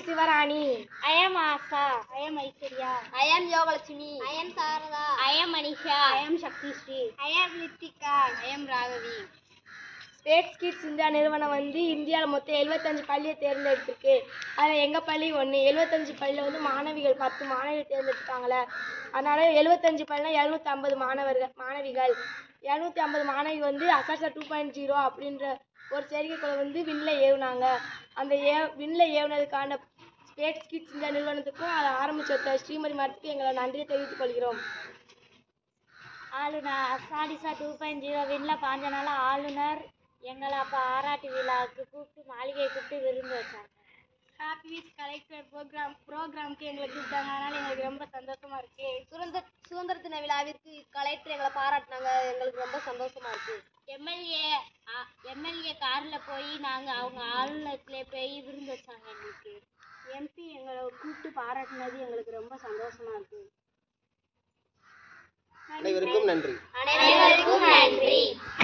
Sivarani I am Asa. I am Aishwarya. I am Yogalakshmi I am Sarada. I am Manisha. I am Shakti Sri. I am Litika. I am Ragavi. State kids India நிறுவனம் வந்து இந்தியாவில் மொத்தம் எழுபத்தஞ்சு பள்ளியை தேர்ந்தெடுத்திருக்கு அதில் எங்கள் பள்ளி ஒன்று எழுபத்தஞ்சு பள்ளியில் வந்து மாணவிகள் பத்து மாணவிகள் தேர்ந்தெடுத்தாங்களே அதனால எழுபத்தஞ்சு பள்ளினா எழுநூற்றி ஐம்பது மாணவர்கள் மாணவிகள் எழுநூற்றி ஐம்பது மாணவி வந்து அசாசா டூ பாயிண்ட் ஜீரோ அப்படின்ற ஒரு செயற்கைக்கோளை வந்து விண்ணில் ஏவுனாங்க அந்த ஏ விண்ணில் ஏவுனதுக்கான ஸ்டேட் கிட்ஸ் இந்தியா நிறுவனத்துக்கும் அதை ஆரம்பிச்சு வைத்த ஸ்ரீமதி மரத்துக்கு எங்களை நன்றியை தெரிவித்துக் கொள்கிறோம் ஆளுநர் அசாடிசா டூ பாயிண்ட் ஜீரோ வின்ல பாஞ்சனால ஆளுநர் எங்களை அப்போ ஆராட்டு விழாவுக்கு கூப்பிட்டு மாளிகையை கூப்பிட்டு விருந்து வச்சாங்க ஹாப்பி வித் கலெக்டர் ப்ரோக்ராம் ப்ரோக்ராம்க்கு எங்களை கூப்பிட்டாங்க அதனால எங்களுக்கு ரொம்ப சந்தோஷமா இருக்கு சுதந்திர சுதந்திர தின விழாவிற்கு கலெக்டர் எங்களை பாராட்டினாங்க எங்களுக்கு ரொம்ப சந்தோஷமா இருக்கு எம்எல்ஏ எம்எல்ஏ காரில் போய் நாங்கள் அவங்க ஆளுநர்ல போய் விருந்து வச்சாங்க எங்களுக்கு எம்பி எங்களை கூப்பிட்டு பாராட்டினது எங்களுக்கு ரொம்ப சந்தோஷமா இருக்கு அனைவருக்கும் நன்றி